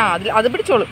ആ അതിൽ അത് പിടിച്ചോളും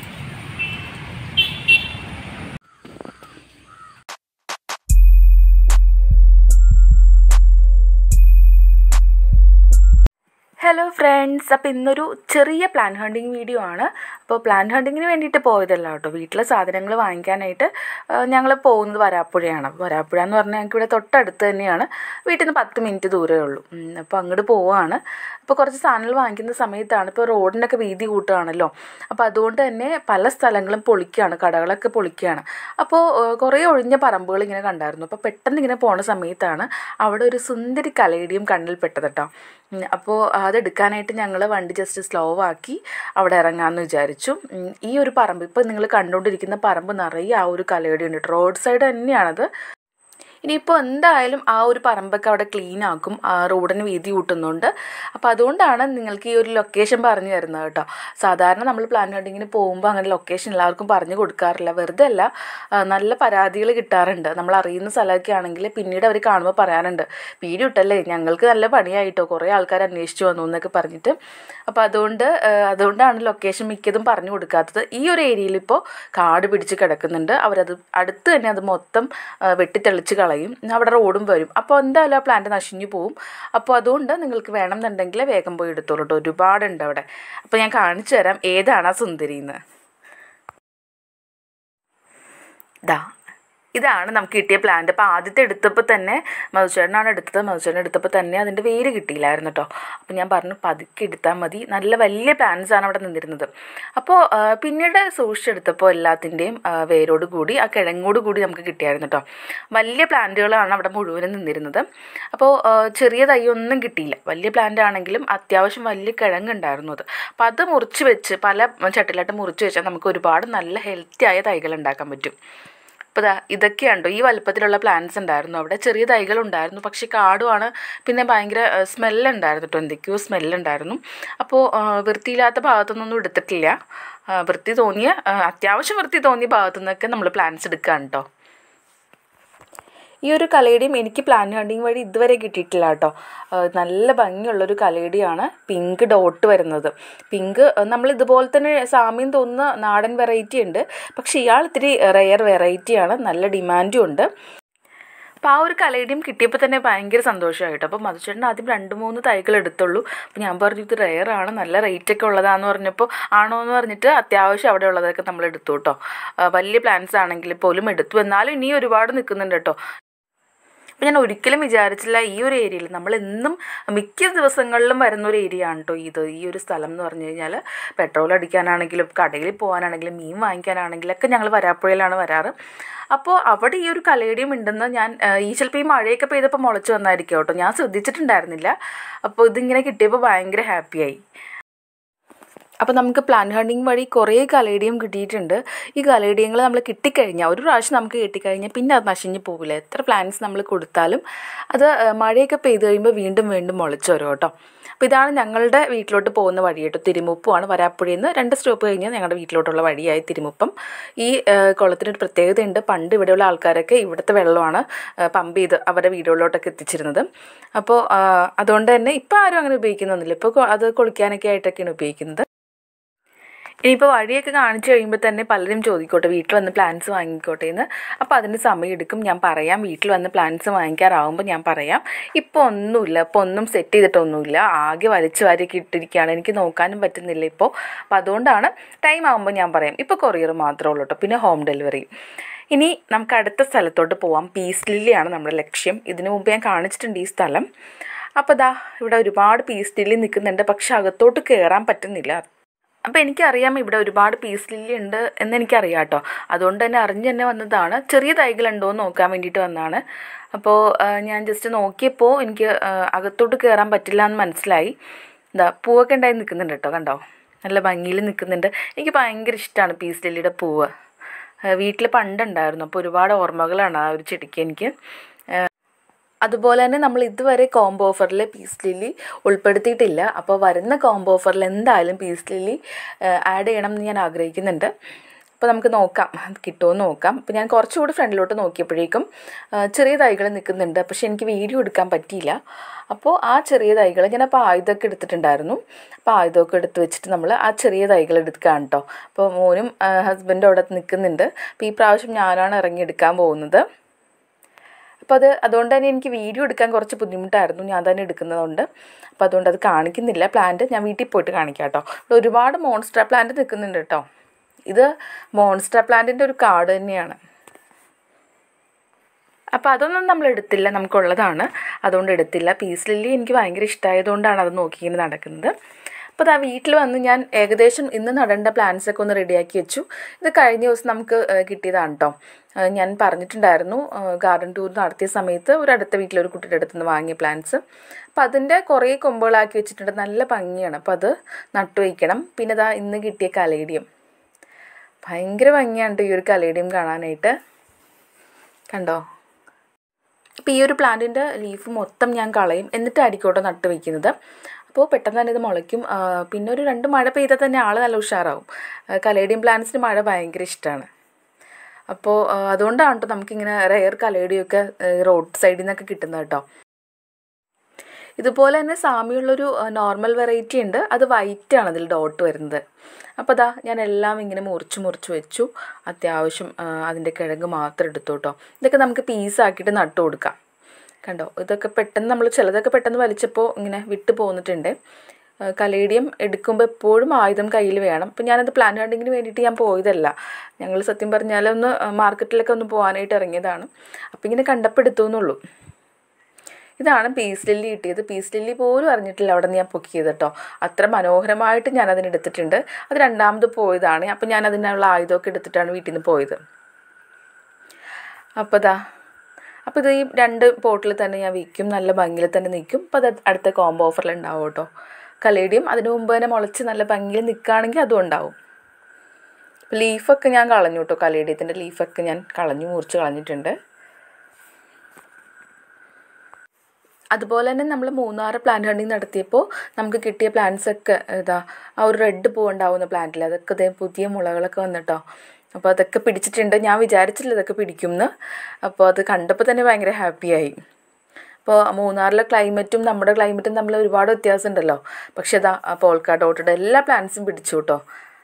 ഹലോ ഫ്രണ്ട്സ് അപ്പോൾ ഇന്നൊരു ചെറിയ പ്ലാൻ ഹണ്ടിങ് വീഡിയോ ആണ് അപ്പോൾ പ്ലാൻ ഹണ്ടിങ്ങിന് വേണ്ടിയിട്ട് പോയതല്ല കേട്ടോ വീട്ടിലെ സാധനങ്ങൾ വാങ്ങിക്കാനായിട്ട് ഞങ്ങൾ പോകുന്നത് വരാപ്പുഴയാണ് അപ്പോൾ വരാപ്പുഴ എന്ന് പറഞ്ഞാൽ ഞങ്ങൾക്ക് ഇവിടെ തൊട്ടടുത്ത് തന്നെയാണ് വീട്ടിൽ നിന്ന് പത്ത് മിനിറ്റ് ദൂരമേ ഉള്ളൂ ഉം, അപ്പോൾ അങ്ങോട്ട് പോവാണ് അപ്പോൾ കുറച്ച് സാധനങ്ങൾ വാങ്ങിക്കുന്ന സമയത്താണ് ഇപ്പോൾ റോഡിനൊക്കെ വീതി കൂട്ടുകയാണല്ലോ അപ്പോൾ അതുകൊണ്ട് തന്നെ പല സ്ഥലങ്ങളും പൊളിക്കുകയാണ് കടകളൊക്കെ പൊളിക്കുകയാണ് അപ്പോൾ ഏഹ്, കുറേ ഒഴിഞ്ഞ പറമ്പുകൾ ഇങ്ങനെ കണ്ടായിരുന്നു അപ്പോൾ പെട്ടെന്ന് ഇങ്ങനെ പോണ സമയത്താണ് അവിടെ ഒരു സുന്ദരി കലയിടിയും കണ്ണിൽ പെട്ടത് കേട്ടോ ഉം, അപ്പോൾ അതെടുക്കാനായിട്ട് ഞങ്ങൾ വണ്ടി ജസ്റ്റ് സ്ലോ ആക്കി അവിടെ ഇറങ്ങാമെന്ന് വിചാരിച്ചു ഉം, ഈ ഒരു പറമ്പ് ഇപ്പോൾ നിങ്ങൾ കണ്ടുകൊണ്ടിരിക്കുന്ന പറമ്പ് നിറയെ ആ ഒരു കലയുടെ ഉണ്ട് റോഡ് സൈഡ് തന്നെയാണത് ഇനിയിപ്പോൾ എന്തായാലും ആ ഒരു പറമ്പൊക്കെ അവിടെ ക്ലീൻ ആക്കും ആ റോഡിന് വീതി കൂട്ടുന്നുണ്ട് അപ്പോൾ അതുകൊണ്ടാണ് നിങ്ങൾക്ക് ഈ ഒരു ലൊക്കേഷൻ പറഞ്ഞു തരുന്നത് കേട്ടോ സാധാരണ നമ്മൾ പ്ലാൻ ഹണ്ടിങ്ങിന് പോകുമ്പോൾ അങ്ങനെ ലൊക്കേഷൻ എല്ലാവർക്കും പറഞ്ഞു കൊടുക്കാറില്ല വെറുതെ അല്ല ആ, നല്ല പരാതികൾ കിട്ടാറുണ്ട് നമ്മൾ അറിയുന്ന സ്ഥലമൊക്കെ ആണെങ്കിൽ പിന്നീട് അവർ കാണുമ്പോൾ പറയാറുണ്ട് വീഡിയോ ഇട്ടല്ലേ ഞങ്ങൾക്ക് നല്ല പണിയായിട്ടോ കുറേ ആൾക്കാർ അന്വേഷിച്ചു വന്നു എന്നൊക്കെ പറഞ്ഞിട്ട് അപ്പോൾ അതുകൊണ്ട് ആ, അതുകൊണ്ടാണ് ലൊക്കേഷൻ മിക്കതും പറഞ്ഞു കൊടുക്കാത്തത് ഈ ഒരു ഏരിയയിൽ ഇപ്പോൾ കാട് പിടിച്ച് കിടക്കുന്നുണ്ട് അവരത് അടുത്ത് തന്നെ അത് മൊത്തം ആ, വെട്ടിത്തെളിച്ച് കളയും അവിടെ റോഡും വരും അപ്പോൾ എന്തായാലും ആ പ്ലാന്റ് നശിഞ്ഞു പോവും അപ്പോൾ അതുകൊണ്ട് നിങ്ങൾക്ക് വേണമെന്നുണ്ടെങ്കിൽ വേഗം പോയി എടുത്തോളൂ കേട്ടോ ഒരുപാടുണ്ട് അവിടെ അപ്പോൾ ഞാൻ കാണിച്ചു തരാം ഏതാണ് ആ സുന്ദരിന്ന് ദാ ഇതാണ് നമുക്ക് കിട്ടിയ പ്ലാന്റ് അപ്പോൾ ആദ്യത്തെ എടുത്തപ്പോൾ തന്നെ മധുചേട്ടനാണ് എടുത്തത് മധുചേട്ടൻ എടുത്തപ്പോൾ തന്നെ അതിൻ്റെ വേര് കിട്ടിയില്ലായിരുന്നു കേട്ടോ അപ്പോൾ ഞാൻ പറഞ്ഞു പതുക്കെ എടുത്താൽ മതി നല്ല വലിയ പ്ലാന്റ്സ് ആണ് അവിടെ നിന്നിരുന്നത് അപ്പോൾ ആ, പിന്നീട് സൂക്ഷിച്ചെടുത്തപ്പോൾ എല്ലാത്തിൻ്റെയും ആ, വേരോട് കൂടി ആ കിഴങ്ങോട് കൂടി നമുക്ക് കിട്ടിയായിരുന്നു കേട്ടോ വലിയ പ്ലാന്റുകളാണ് അവിടെ മുഴുവനും നിന്നിരുന്നത് അപ്പോൾ ആ, ചെറിയ തൈ ഒന്നും കിട്ടിയില്ല വലിയ പ്ലാന്റ് ആണെങ്കിലും അത്യാവശ്യം വലിയ കിഴങ്ങുണ്ടായിരുന്നു അത് അപ്പോൾ അത് മുറിച്ച് വെച്ച് പല ചട്ടിലായിട്ട് മുറിച്ച് വെച്ചാൽ നമുക്ക് ഒരുപാട് നല്ല ഹെൽത്തി ആയ തൈകൾ ഉണ്ടാക്കാൻ പറ്റും അപ്പോൾ ദാ ഇതൊക്കെയുണ്ടോ ഈ വലുപ്പത്തിലുള്ള പ്ലാന്റ്സ് ഉണ്ടായിരുന്നു അവിടെ ചെറിയ തൈകളുണ്ടായിരുന്നു പക്ഷേ കാടുമാണ് പിന്നെ ഭയങ്കര സ്മെല്ലുണ്ടായിരുന്നു കേട്ടോ എന്തൊക്കെയോ സ്മെല്ലുണ്ടായിരുന്നു അപ്പോൾ ആ, വൃത്തിയില്ലാത്ത ഭാഗത്തുനിന്നൊന്നും എടുത്തിട്ടില്ല ആ, വൃത്തി തോന്നിയ ആ, അത്യാവശ്യം വൃത്തി തോന്നിയ ഭാഗത്തു നിന്നൊക്കെ നമ്മൾ പ്ലാന്റ്സ് എടുക്കുകയാണ് കേട്ടോ ഈ ഒരു കലയുടെയും എനിക്ക് പ്ലാൻ ഹണ്ടിങ് വഴി ഇതുവരെ കിട്ടിയിട്ടില്ല കേട്ടോ ആ, നല്ല ഭംഗിയുള്ളൊരു കലയുടെയാണ് പിങ്ക് ഡോട്ട് വരുന്നത് പിങ്ക് നമ്മൾ ഇതുപോലെ തന്നെ സാമ്യം തോന്നുന്ന നാടൻ വെറൈറ്റി ഉണ്ട് പക്ഷേ ഇയാൾ ഇത്തിരി റെയർ വെറൈറ്റിയാണ് നല്ല ഡിമാൻഡും ഉണ്ട് അപ്പോൾ ആ ഒരു കലയുടെയും കിട്ടിയപ്പോൾ തന്നെ ഭയങ്കര സന്തോഷമായിട്ടോ അപ്പോൾ മധുചേട്ടൻ ആദ്യം രണ്ട് മൂന്ന് തൈകൾ എടുത്തുള്ളൂ അപ്പോൾ ഞാൻ പറഞ്ഞു ഇത് റെയർ ആണ് നല്ല റേറ്റ് ഒക്കെ ഉള്ളതാന്ന് പറഞ്ഞപ്പോൾ ആണോ എന്ന് പറഞ്ഞിട്ട് അത്യാവശ്യം അവിടെ ഉള്ളതൊക്കെ നമ്മൾ എടുത്തു കേട്ടോ ആ, വലിയ പ്ലാന്റ്സ് ആണെങ്കിൽ പോലും എടുത്തു എന്നാലും ഇനി ഒരുപാട് നിൽക്കുന്നുണ്ട് കേട്ടോ അപ്പോൾ ഞാൻ ഒരിക്കലും വിചാരിച്ചില്ല ഈ ഒരു ഏരിയയിൽ നമ്മൾ എന്നും മിക്ക ദിവസങ്ങളിലും വരുന്ന ഒരു ഏരിയ ആണ് കേട്ടോ ഇത് ഈ ഒരു സ്ഥലം എന്ന് പറഞ്ഞു കഴിഞ്ഞാൽ പെട്രോൾ അടിക്കാനാണെങ്കിലും കടയിൽ പോകാനാണെങ്കിലും മീൻ വാങ്ങിക്കാനാണെങ്കിലും ഒക്കെ ഞങ്ങൾ വരാപ്പുഴയിലാണ് വരാറ് അപ്പോൾ അവിടെ ഈ ഒരു കലയുടെയും ഉണ്ടെന്ന് ഞാൻ ആ, ഈ ചിലപ്പോൾ ഈ മഴയൊക്കെ പെയ്തപ്പോൾ മുളച്ച് വന്നായിരിക്കും കേട്ടോ ഞാൻ ശ്രദ്ധിച്ചിട്ടുണ്ടായിരുന്നില്ല അപ്പോൾ ഇതിങ്ങനെ കിട്ടിയപ്പോൾ ഭയങ്കര ഹാപ്പിയായി അപ്പോൾ നമുക്ക് പ്ലാൻ ഹണ്ടിങ് വഴി കുറേ കലേഡിയം കിട്ടിയിട്ടുണ്ട് ഈ കലേഡിയങ്ങൾ നമ്മൾ കിട്ടിക്കഴിഞ്ഞാൽ ഒരു പ്രാവശ്യം നമുക്ക് കിട്ടിക്കഴിഞ്ഞാൽ പിന്നെ അത് നശിഞ്ഞു പോകില്ല എത്ര പ്ലാന്റ്സ് നമ്മൾ കൊടുത്താലും അത് ആ, മഴയൊക്കെ പെയ്ത് കഴിയുമ്പോൾ വീണ്ടും വീണ്ടും മുളച്ച് വരും കേട്ടോ അപ്പോൾ ഇതാണ് ഞങ്ങളുടെ വീട്ടിലോട്ട് പോകുന്ന വഴി കേട്ടോ തിരുമുപ്പമാണ് വരാപ്പുഴയിൽ നിന്ന് രണ്ട് സ്റ്റോപ്പ് കഴിഞ്ഞാൽ ഞങ്ങളുടെ വീട്ടിലോട്ടുള്ള വഴിയായി തിരുമുപ്പം ഈ ആ, കുളത്തിനൊരു പ്രത്യേകതയുണ്ട് പണ്ട് ഇവിടെയുള്ള ആൾക്കാരൊക്കെ ഇവിടുത്തെ വെള്ളമാണ് ആ, പമ്പ് ചെയ്ത് അവരുടെ വീടുകളിലോട്ടൊക്കെ എത്തിച്ചിരുന്നത് അപ്പോൾ ആ, അതുകൊണ്ട് തന്നെ ഇപ്പോൾ ആരും അങ്ങനെ ഉപയോഗിക്കുന്നൊന്നുമില്ല ഇപ്പോൾ കൊ- അത് കുളിക്കാനൊക്കെ ആയിട്ടൊക്കെയാണ് ഉപയോഗിക്കുന്നത് ഇനിയിപ്പോൾ വഴിയൊക്കെ കാണിച്ചു കഴിയുമ്പോൾ തന്നെ പലരും ചോദിക്കോട്ടെ വീട്ടിൽ വന്ന് പ്ലാൻസ് വാങ്ങിക്കോട്ടെ എന്ന് അപ്പോൾ അതിന് സമയം എടുക്കും ഞാൻ പറയാം വീട്ടിൽ വന്ന് പ്ലാൻസ് വാങ്ങിക്കാറാവുമ്പോൾ ഞാൻ പറയാം ഇപ്പോൾ ഒന്നുമില്ല ഇപ്പോൾ ഒന്നും സെറ്റ് ചെയ്തിട്ടൊന്നുമില്ല ആകെ വലിച്ചു വാരിയൊക്കെ ഇട്ടിരിക്കുകയാണ് എനിക്ക് നോക്കാനും പറ്റുന്നില്ല ഇപ്പോൾ അപ്പോൾ അതുകൊണ്ടാണ് ടൈം ആകുമ്പോൾ ഞാൻ പറയാം ഇപ്പോൾ കൊറിയർ മാത്രമേ ഉള്ളൂ കേട്ടോ പിന്നെ ഹോം ഡെലിവറി ഇനി നമുക്ക് അടുത്ത സ്ഥലത്തോട്ട് പോവാം പീസ് ലില്ലിയാണ് നമ്മുടെ ലക്ഷ്യം ഇതിനു മുമ്പ് ഞാൻ കാണിച്ചിട്ടുണ്ട് ഈ സ്ഥലം അപ്പോൾ ദാ ഇവിടെ ഒരുപാട് പീസ് ലില്ലി നിൽക്കുന്നുണ്ട് പക്ഷെ അകത്തോട്ട് കയറാൻ പറ്റുന്നില്ല അപ്പോൾ എനിക്കറിയാം ഇവിടെ ഒരുപാട് പീസ് ലില്ലി ഉണ്ട് എന്ന് എനിക്കറിയാം കേട്ടോ അതുകൊണ്ട് തന്നെ അറിഞ്ഞ് തന്നെ വന്നതാണ് ചെറിയ തൈകളുണ്ടോ എന്ന് നോക്കാൻ വേണ്ടിയിട്ട് വന്നതാണ് അപ്പോൾ ആ, ഞാൻ ജസ്റ്റ് നോക്കിയപ്പോൾ എനിക്ക് ആ, അകത്തോട്ട് കയറാൻ പറ്റില്ല എന്ന് മനസ്സിലായി എന്താ പൂവൊക്കെ ഉണ്ടായി നിൽക്കുന്നുണ്ട് കേട്ടോ കണ്ടോ നല്ല ഭംഗിയിൽ നിൽക്കുന്നുണ്ട് എനിക്ക് ഭയങ്കര ഇഷ്ടമാണ് പീസ് ലില്ലിയുടെ പൂവ് വീട്ടിൽ പണ്ടുണ്ടായിരുന്നു അപ്പോൾ ഒരുപാട് ഓർമ്മകളാണ് ആ ഒരു ചെടിക്ക് എനിക്ക് അതുപോലെ തന്നെ നമ്മൾ ഇതുവരെ കോംബോ ഓഫറിൽ പീസ് ലില്ലി ഉൾപ്പെടുത്തിയിട്ടില്ല അപ്പോൾ വരുന്ന കോംബോ ഓഫറിൽ എന്തായാലും പീസ് ലില്ലി ആഡ് ചെയ്യണം എന്ന് ഞാൻ ആഗ്രഹിക്കുന്നുണ്ട് അപ്പോൾ നമുക്ക് നോക്കാം അത് കിട്ടുമോ എന്ന് നോക്കാം അപ്പോൾ ഞാൻ കുറച്ചുകൂടി ഫ്രണ്ടിലോട്ട് നോക്കിയപ്പോഴേക്കും ആ, ചെറിയ തൈകൾ നിൽക്കുന്നുണ്ട് പക്ഷേ എനിക്ക് വീഡിയോ എടുക്കാൻ പറ്റിയില്ല അപ്പോൾ ആ ചെറിയ തൈകൾ ഞാൻ അപ്പോൾ ആയുധമൊക്കെ എടുത്തിട്ടുണ്ടായിരുന്നു അപ്പോൾ ആയുധമൊക്കെ എടുത്ത് വെച്ചിട്ട് നമ്മൾ ആ ചെറിയ തൈകൾ എടുക്കുകയാണ് കേട്ടോ അപ്പോൾ മോനും ഹസ്ബൻഡും അവിടെ നിൽക്കുന്നുണ്ട് അപ്പോൾ ഈ പ്രാവശ്യം ഞാനാണ് ഇറങ്ങിയെടുക്കാൻ പോകുന്നത് അപ്പോൾ അത് അതുകൊണ്ട് തന്നെ എനിക്ക് വീഡിയോ എടുക്കാൻ കുറച്ച് ബുദ്ധിമുട്ടായിരുന്നു ഞാൻ തന്നെ എടുക്കുന്നതുകൊണ്ട് അപ്പോൾ അതുകൊണ്ട് അത് കാണിക്കുന്നില്ല പ്ലാന്റ് ഞാൻ വീട്ടിൽ പോയിട്ട് കാണിക്കാം കേട്ടോ ഇവിടെ ഒരുപാട് മോൺസ്റ്റർ പ്ലാന്റ് നിൽക്കുന്നുണ്ട് കേട്ടോ ഇത് മോൺസ്റ്റർ പ്ലാന്റിൻ്റെ ഒരു കാട് തന്നെയാണ് അപ്പോൾ അതൊന്നും നമ്മൾ എടുത്തില്ല നമുക്കുള്ളതാണ് അതുകൊണ്ട് എടുത്തില്ല പീസ് ലില്ലി എനിക്ക് ഭയങ്കര ഇഷ്ടമായതുകൊണ്ടാണ് അത് നോക്കി ഇങ്ങനെ നടക്കുന്നത് അപ്പോൾ അതാ വീട്ടിൽ വന്ന് ഞാൻ ഏകദേശം ഇന്ന് നടേണ്ട പ്ലാൻസ് ഒക്കെ ഒന്ന് റെഡിയാക്കി വെച്ചു ഇത് കഴിഞ്ഞ ദിവസം നമുക്ക് ഏഹ്, കിട്ടിയതാണ് കേട്ടോ ഏഹ്, ഞാൻ പറഞ്ഞിട്ടുണ്ടായിരുന്നു ഗാർഡൻ ടൂർ നടത്തിയ സമയത്ത് ഒരു അടുത്ത വീട്ടിലൊരു കുട്ടിയുടെ അടുത്ത് നിന്ന് വാങ്ങിയ പ്ലാന്റ്സ് അപ്പോൾ അതിൻ്റെ കുറേ കൊമ്പുകളാക്കി വെച്ചിട്ടുണ്ട് നല്ല ഭംഗിയാണ് അപ്പോൾ അത് നട്ടു വയ്ക്കണം പിന്നെ ഇതാ ഇന്ന് കിട്ടിയ കലേഡിയം ഭയങ്കര ഭംഗിയാണ് ട്ടോ ഈ ഒരു കലേഡിയം കാണാനായിട്ട് കണ്ടോ അപ്പോൾ ഈ ഒരു പ്ലാന്റിൻ്റെ ലീഫ് മൊത്തം ഞാൻ കളയും എന്നിട്ട് അരിക്കോട്ടെ നട്ട് വയ്ക്കുന്നത് അപ്പോൾ പെട്ടെന്ന് തന്നെ ഇത് മുളയ്ക്കും ആ, പിന്നെ ഒരു രണ്ട് മഴ പെയ്താൽ തന്നെ ആൾ നല്ല ഉഷാറാവും ആ, കലേഡിയം പ്ലാന്റ്സിന് മഴ ഭയങ്കര ഇഷ്ടമാണ് അപ്പോൾ ആ, അതുകൊണ്ടാണ് കേട്ടോ നമുക്കിങ്ങനെ റെയർ കലേഡിയൊക്കെ റോഡ് സൈഡിൽ നിന്നൊക്കെ കിട്ടുന്നത് കേട്ടോ ഇതുപോലെ തന്നെ സാമ്യമുള്ളൊരു നോർമൽ വെറൈറ്റി ഉണ്ട് അത് വൈറ്റ് ആണ് അതിൽ ഡോട്ട് വരുന്നത് അപ്പോൾ അതാ ഞാൻ എല്ലാം ഇങ്ങനെ മുറിച്ച് മുറിച്ച് വെച്ചു അത്യാവശ്യം ആ, അതിൻ്റെ കിഴങ്ങ് മാത്രം എടുത്തു കേട്ടോ ഇതൊക്കെ നമുക്ക് പീസാക്കിയിട്ട് നട്ടു കൊടുക്കാം കണ്ടോ ഇതൊക്കെ പെട്ടെന്ന് നമ്മൾ ചിലതൊക്കെ പെട്ടെന്ന് വലിച്ചപ്പോൾ ഇങ്ങനെ വിട്ടു പോന്നിട്ടുണ്ട് ആ, കലേഡിയം എടുക്കുമ്പോൾ എപ്പോഴും ആയുധം കയ്യിൽ വേണം അപ്പം ഞാനത് പ്ലാൻ ഹണ്ടിങ്ങിന് വേണ്ടിയിട്ട് ഞാൻ പോയതല്ല ഞങ്ങൾ സത്യം പറഞ്ഞാൽ ഒന്ന് മാർക്കറ്റിലൊക്കെ ഒന്ന് പോകാനായിട്ട് ഇറങ്ങിയതാണ് അപ്പം ഇങ്ങനെ കണ്ടപ്പോൾ എടുത്തു എന്നുള്ളൂ ഇതാണ് പീസ് ലില്ലി കിട്ടിയത് പീസ് ലില്ലി പോലും അറിഞ്ഞിട്ടില്ല അവിടെ നിന്ന് ഞാൻ പൊക്കിയത് കേട്ടോ അത്ര മനോഹരമായിട്ട് ഞാൻ അതിന് എടുത്തിട്ടുണ്ട് അത് രണ്ടാമത് പോയതാണ് അപ്പം ഞാൻ അതിനുള്ള ആയുധമൊക്കെ എടുത്തിട്ടാണ് വീട്ടിൽ നിന്ന് പോയത് അപ്പോൾ ഇതാ അപ്പോൾ ഇത് ഈ രണ്ട് പോട്ടിൽ തന്നെ ഞാൻ വിൽക്കും നല്ല ഭംഗിയിൽ തന്നെ നിൽക്കും അപ്പോൾ അത് അടുത്ത കോംബോ ഓഫറിൽ ഉണ്ടാവും കേട്ടോ കലേഡിയം അതിന് മുമ്പ് തന്നെ മുളച്ച് നല്ല ഭംഗിയിൽ നിൽക്കുകയാണെങ്കിൽ അതും ഉണ്ടാവും ലീഫൊക്കെ ഞാൻ കളഞ്ഞു കേട്ടോ കലേഡിയത്തിൻ്റെ ലീഫൊക്കെ ഞാൻ കളഞ്ഞു മുറിച്ച് കളഞ്ഞിട്ടുണ്ട് അതുപോലെ തന്നെ നമ്മൾ മൂന്നാറ് പ്ലാന്റ് ഹണ്ടിങ് നടത്തിയപ്പോൾ നമുക്ക് കിട്ടിയ പ്ലാന്റ്സ് ഒക്കെ ഇതാ ആ ഒരു റെഡ് പൂ ഉണ്ടാവുന്ന പ്ലാന്റിൽ അതൊക്കെ ഇതേ പുതിയ മുളകളൊക്കെ വന്നിട്ടോ അപ്പോൾ അതൊക്കെ പിടിച്ചിട്ടുണ്ട് ഞാൻ വിചാരിച്ചില്ല ഇതൊക്കെ പിടിക്കുമെന്ന് അപ്പോൾ അത് കണ്ടപ്പോൾ തന്നെ ഭയങ്കര ഹാപ്പിയായി അപ്പോൾ മൂന്നാറിലെ ക്ലൈമറ്റും നമ്മുടെ ക്ലൈമറ്റും തമ്മിൽ ഒരുപാട് വ്യത്യാസം ഉണ്ടല്ലോ പക്ഷേ ഇതാ പോൾക്കാ ഡോട്ടഡ് എല്ലാ പ്ലാന്റ്സും പിടിച്ചു കേട്ടോ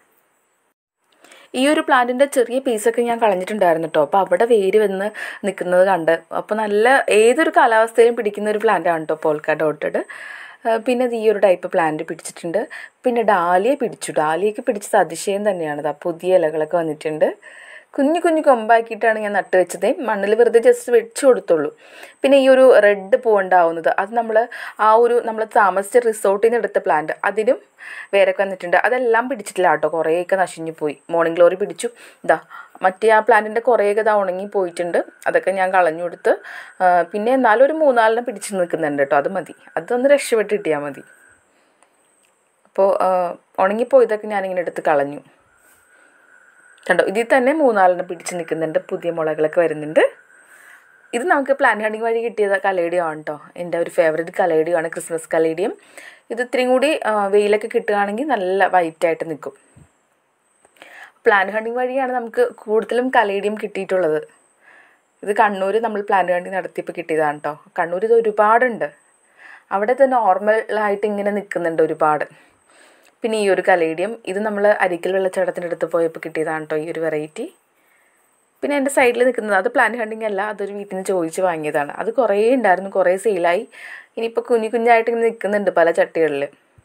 ഈ ഒരു പ്ലാന്റിൻ്റെ ചെറിയ പീസൊക്കെ ഞാൻ കളഞ്ഞിട്ടുണ്ടായിരുന്നു കേട്ടോ അപ്പോൾ അവിടെ വേര് വന്ന് നിൽക്കുന്നത് കണ്ട് അപ്പോൾ നല്ല ഏതൊരു കാലാവസ്ഥയിലും പിടിക്കുന്ന ഒരു പ്ലാന്റാണ് കേട്ടോ പോൾക്ക ഡോട്ടഡ് പിന്നെ ഇത് ഈ ഒരു ടൈപ്പ് പ്ലാന്റ് പിടിച്ചിട്ടുണ്ട് പിന്നെ ഡാലിയ പിടിച്ചു ഡാലിയൊക്കെ പിടിച്ചത് അതിശയം തന്നെയാണ് ഇതാ പുതിയ ഇലകളൊക്കെ വന്നിട്ടുണ്ട് കുഞ്ഞു കുഞ്ഞു കൊമ്പാക്കിയിട്ടാണ് ഞാൻ നട്ട് വെച്ചത് മണ്ണിൽ വെറുതെ ജസ്റ്റ് വെച്ച് കൊടുത്തുള്ളൂ പിന്നെ ഈ ഒരു റെഡ് പൂ ഉണ്ടാവുന്നത് അത് നമ്മൾ ആ ഒരു നമ്മൾ താമസിച്ച റിസോർട്ടിൽ നിന്ന് എടുത്ത പ്ലാന്റ് അതിനും വേരൊക്കെ വന്നിട്ടുണ്ട് അതെല്ലാം പിടിച്ചിട്ടില്ല കേട്ടോ കുറേയൊക്കെ നശിഞ്ഞു പോയി മോർണിംഗ് ഗ്ലോറി പിടിച്ചു ഇതാ മറ്റേ ആ പ്ലാന്റിൻ്റെ കുറേയൊക്കെ ഇതാ ഉണങ്ങി പോയിട്ടുണ്ട് അതൊക്കെ ഞാൻ കളഞ്ഞു കൊടുത്ത് ആ, പിന്നെ എന്നാലും ഒരു മൂന്നാലിനെ പിടിച്ച് നിൽക്കുന്നുണ്ട് കേട്ടോ അത് മതി അതൊന്ന് രക്ഷപ്പെട്ട് കിട്ടിയാൽ മതി അപ്പോൾ ഉണങ്ങിപ്പോയതൊക്കെ ഞാനിങ്ങനെ എടുത്ത് കളഞ്ഞു കണ്ടോ ഇതിൽ തന്നെ മൂന്നാലെണ്ണം പിടിച്ച് നിൽക്കുന്നുണ്ട് പുതിയ മുളകളൊക്കെ വരുന്നുണ്ട് ഇത് നമുക്ക് പ്ലാൻ ഹണ്ടിങ് വഴി കിട്ടിയത് കലേഡിയം ആണ് കേട്ടോ എൻ്റെ ഒരു ഫേവറേറ്റ് കലേഡിയം ആണ് ക്രിസ്മസ് കലേഡിയം ഇത് ഇത്രയും കൂടി ആ, വെയിലൊക്കെ കിട്ടുകയാണെങ്കിൽ നല്ല വൈറ്റായിട്ട് നിൽക്കും പ്ലാൻ ഹണ്ടിങ് വഴിയാണ് നമുക്ക് കൂടുതലും കലേഡിയം കിട്ടിയിട്ടുള്ളത് ഇത് കണ്ണൂർ നമ്മൾ പ്ലാൻ ഹണ്ടിങ് നടത്തിയപ്പോൾ കിട്ടിയതാണ് കേട്ടോ കണ്ണൂർ ഇത് ഒരുപാടുണ്ട് അവിടെ ഇത് നോർമലായിട്ട് ഇങ്ങനെ നിൽക്കുന്നുണ്ട് ഒരുപാട് പിന്നെ ഈ ഒരു കലേഡിയം ഇത് നമ്മൾ അരിക്കൽ വെള്ളച്ചാട്ടത്തിൻ്റെ അടുത്ത് പോയപ്പോൾ കിട്ടിയതാണ് കേട്ടോ ഈ ഒരു വെറൈറ്റി പിന്നെ എൻ്റെ സൈഡിൽ നിൽക്കുന്നത് അത് പ്ലാൻ ഹണ്ടിങ് അല്ല അതൊരു വീട്ടിൽ നിന്ന് ചോദിച്ച് വാങ്ങിയതാണ് അത് കുറേ ഉണ്ടായിരുന്നു കുറേ സെയിലായി ഇനിയിപ്പോൾ കുഞ്ഞു കുഞ്ഞായിട്ട് ഇങ്ങനെ നിൽക്കുന്നുണ്ട് പല ചട്ടികളിൽ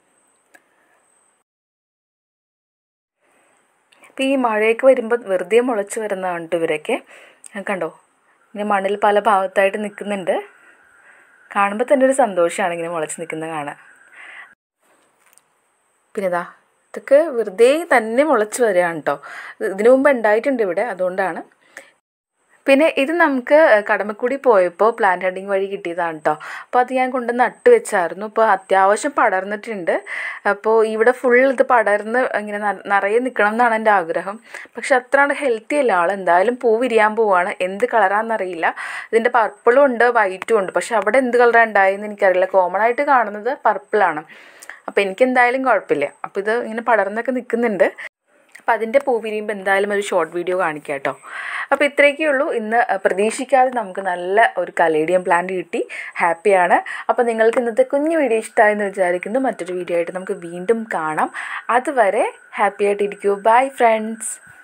ഇപ്പോൾ ഈ മഴയൊക്കെ വരുമ്പോൾ വെറുതെ മുളച്ച് വരുന്നതാണ് കേട്ടോ ഇവരൊക്കെ കണ്ടോ ഇങ്ങനെ മണ്ണിൽ പല ഭാഗത്തായിട്ട് നിൽക്കുന്നുണ്ട് കാണുമ്പോൾ തന്നെ ഒരു സന്തോഷമാണ് ഇങ്ങനെ മുളച്ച് നിൽക്കുന്നത് കാണാൻ പിന്നെ ഇതാ ഇതൊക്കെ വെറുതെ തന്നെ മുളച്ച് വരികയാണ് കേട്ടോ ഇതിനു മുമ്പ് ഉണ്ടായിട്ടുണ്ട് ഇവിടെ അതുകൊണ്ടാണ് പിന്നെ ഇത് നമുക്ക് കടമക്കുടി പോയപ്പോൾ പ്ലാന്റ് ഹണ്ടിങ് വഴി കിട്ടിയതാണ് കേട്ടോ അപ്പോൾ അത് ഞാൻ കൊണ്ട് നട്ട് വെച്ചായിരുന്നു അപ്പോൾ അത്യാവശ്യം പടർന്നിട്ടുണ്ട് അപ്പോൾ ഇവിടെ ഫുൾ ഇത് പടർന്ന് ഇങ്ങനെ ന- നിറയെ നിൽക്കണം എന്നാണ് എൻ്റെ ആഗ്രഹം പക്ഷെ അത്രയാണ് ഹെൽത്തി അല്ല ആൾ എന്തായാലും പൂ വിരിയാൻ പോവാണ് എന്ത് കളറാണെന്നറിയില്ല ഇതിൻ്റെ പർപ്പിളും ഉണ്ട് വൈറ്റും ഉണ്ട് പക്ഷെ അവിടെ എന്ത് കളറാണ് ഉണ്ടായെന്ന് എനിക്കറിയില്ല കോമൺ ആയിട്ട് കാണുന്നത് പർപ്പിളാണ് അപ്പോൾ എനിക്ക് എന്തായാലും കുഴപ്പമില്ല അപ്പോൾ ഇത് ഇങ്ങനെ പടർന്നൊക്കെ നിൽക്കുന്നുണ്ട് അപ്പോൾ അതിൻ്റെ പൂ വിരിയുമ്പോൾ എന്തായാലും ഒരു ഷോർട്ട് വീഡിയോ കാണിക്കാം കേട്ടോ അപ്പോൾ ഇത്രയൊക്കെ ഉള്ളൂ ഇന്ന് പ്രതീക്ഷിക്കാതെ നമുക്ക് നല്ല ഒരു കലേഡിയം പ്ലാന്റ് കിട്ടി ഹാപ്പിയാണ് അപ്പോൾ നിങ്ങൾക്ക് ഇന്നത്തെ കുഞ്ഞു വീഡിയോ ഇഷ്ടമായെന്ന് വിചാരിക്കുന്നു മറ്റൊരു വീഡിയോ ആയിട്ട് നമുക്ക് വീണ്ടും കാണാം അതുവരെ ഹാപ്പി ആയിട്ടിരിക്കൂ ബൈ ഫ്രണ്ട്സ്